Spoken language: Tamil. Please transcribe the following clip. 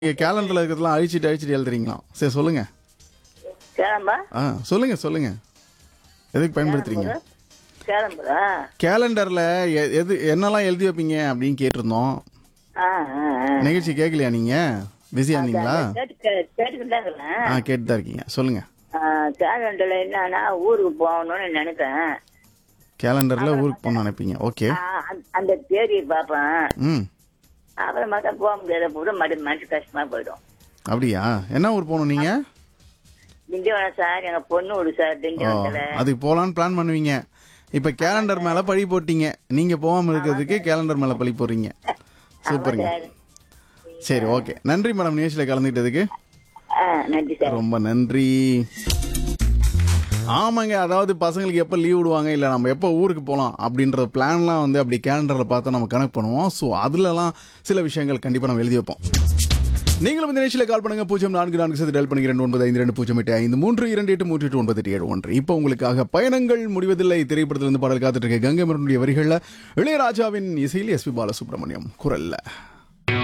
நீங்க கேலண்டர்ல இருக்கிறதெல்லாம் அழிச்சிட்டு அழிச்சிட்டு எழுதுறீங்களாம் சரி சொல்லுங்க கிளம்பா ஆ சொல்லுங்க சொல்லுங்க எதுக்கு பயன்படுத்துறீங்க கிளம்புறா கேலண்டர்ல எ- எது என்னெல்லாம் எழுதி வைப்பீங்க அப்படின்னு கேட்டிருந்தோம் ஆ ஆ ஆ. நிகழ்ச்சி கேட்கலையா நீங்க பிஸியா இருந்தீங்களா கேட்டு கே- கேட்டுக்கிட்டு தான் இருக்கிறேன் ஆ கேட்டு தான் இருக்கீங்க சொல்லுங்க கேலண்டர்ல என்னன்னா ஊருக்கு போகணும்னு நினைப்பேன் கேலண்டர்ல ஊருக்கு போகணும்னு நினைப்பீங்க ஓகே ஆ, அந்த- அந்த தேதியை பார்ப்பேன் ம் அப்புறம் பார்த்தா போக முடியாத போது மறு மனசு கஷ்டமா போயிடும் அப்படியா என்ன ஊர் போகணும் நீங்க திண்டிவனம் சார் எங்க பொண்ணு விடு சார் ஓ திண்டிவனத்துல அதுக்கு போகலான்னு பிளான் பண்ணுவீங்க இப்போ கேலண்டர் மேல பழி போட்டீங்க நீங்க போகாம இருக்கிறதுக்கு கேலண்டர் மேல பழி போடுறீங்க சூப்பருங்க சார் சரி ஓகே நன்றி மேடம் நிகழ்ச்சியில் கலந்துக்கிட்டதுக்கு ஆ நன்றி சார் ரொம்ப நன்றி ஆமாங்க அதாவது பசங்களுக்கு எப்போ லீவ் விடுவாங்க இல்லை நம்ம எப்போ ஊருக்கு போகலாம் அப்படின்ற பிளான்லாம் வந்து அப்படி கேலண்டரில் பார்த்தா நம்ம கனெக்ட் பண்ணுவோம் ஸோ அதுலலாம் சில விஷயங்கள் கண்டிப்பாக நம்ம எழுதி வைப்போம் நீங்களும் இந்த நிகழ்ச்சியில் கால் பண்ணுங்க பூஜ்ஜியம் நான்கு நான்கு சதி டெல் பண்ணி இரண்டு ஒன்பது ஐந்து ரெண்டு பூஜ்ஜியம் எட்டு ஐந்து மூன்று இரண்டு எட்டு மூன்று எட்டு ஒன்பது எட்டு ஏழு ஒன்று இப்போ உங்களுக்காக பயணங்கள் முடிவதில்லை திரைப்படத்திலிருந்து பாடல் காத்துட்டு இருக்க கங்கை மரனுடைய வரிகளில் இளையராஜாவின் இசையில் எஸ்பி பாலசுப்ரமணியம் குரல்ல